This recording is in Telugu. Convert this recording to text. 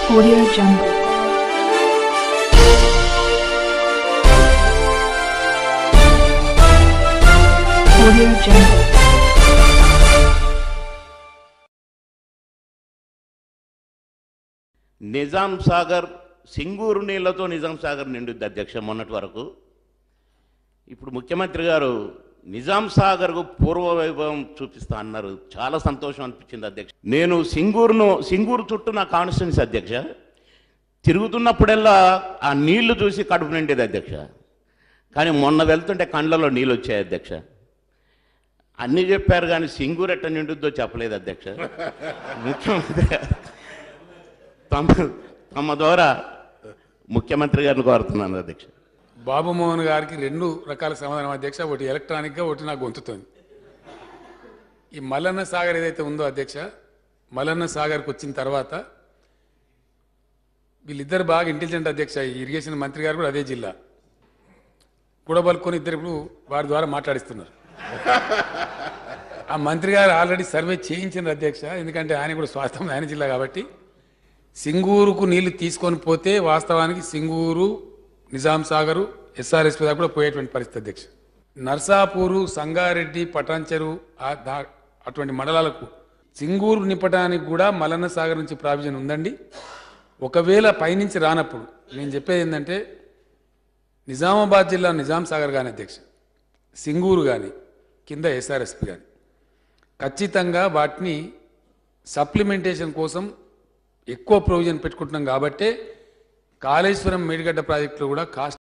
Audio Jungle. Audio Jungle. Nizam Sagar Singur నీళ్లతో నిజాం సాగర్ నిండుద్ది అధ్యక్ష మొన్నటి వరకు ఇప్పుడు ముఖ్యమంత్రి గారు నిజాం సాగర్కు పూర్వ వైభవం చూపిస్తా అన్నారు చాలా సంతోషం అనిపించింది అధ్యక్ష నేను సింగూరును సింగూరు చుట్టూ నా కాన్స్టిట్యున్సీ అధ్యక్ష తిరుగుతున్నప్పుడల్లా ఆ నీళ్లు చూసి కడుపు నిండేది అధ్యక్ష కానీ మొన్న వెళ్తుంటే కండ్లలో నీళ్ళు వచ్చాయి అధ్యక్ష అన్నీ చెప్పారు కానీ సింగూరు ఎట్ట నిండుద్దో చెప్పలేదు అధ్యక్ష ముఖ్యమంత్రి తమ తమ ద్వారా ముఖ్యమంత్రి గారిని కోరుతున్నాను అధ్యక్ష బాబు మోహన్ గారికి రెండు రకాల సమాధానం అధ్యక్ష ఒకటి ఎలక్ట్రానిక్గా ఒకటి నాకు గొంతుతోంది ఈ మల్లన్న సాగర్ ఏదైతే ఉందో అధ్యక్ష మల్లన్న సాగర్కి వచ్చిన తర్వాత వీళ్ళిద్దరు బాగా ఇంటెలిజెంట్ అధ్యక్ష ఈ ఇరిగేషన్ మంత్రి గారు కూడా అదే జిల్లా కూడబలుకొని ఇద్దరు ఇప్పుడు వారి ద్వారా మాట్లాడిస్తున్నారు ఆ మంత్రి గారు ఆల్రెడీ సర్వే చేయించిన అధ్యక్ష ఎందుకంటే ఆయన కూడా స్వాస్థ్యం ఆయన జిల్లా కాబట్టి సింగూరుకు నీళ్లు తీసుకొని పోతే వాస్తవానికి సింగూరు నిజాం సాగరు ఎస్ఆర్ఎస్పీ దాకా కూడా పోయేటువంటి పరిస్థితి అధ్యక్ష నర్సాపూరు సంగారెడ్డి పటాన్చెరు ఆ దా- అటువంటి మండలాలకు సింగూరు నింపడానికి కూడా మలన్న సాగర్ నుంచి ప్రావిజన్ ఉందండి ఒకవేళ పైనుంచి రానప్పుడు నేను చెప్పేది ఏంటంటే నిజామాబాద్ జిల్లా నిజాం సాగర్ కానీ అధ్యక్ష సింగూరు కానీ కింద ఎస్ఆర్ఎస్పి కానీ ఖచ్చితంగా వాటిని సప్లిమెంటేషన్ కోసం ఎక్కువ ప్రొవిజన్ పెట్టుకుంటున్నాం కాబట్టే కాళేశ్వరం మేడిగడ్డ ప్రాజెక్టులో కూడా కాస్ట్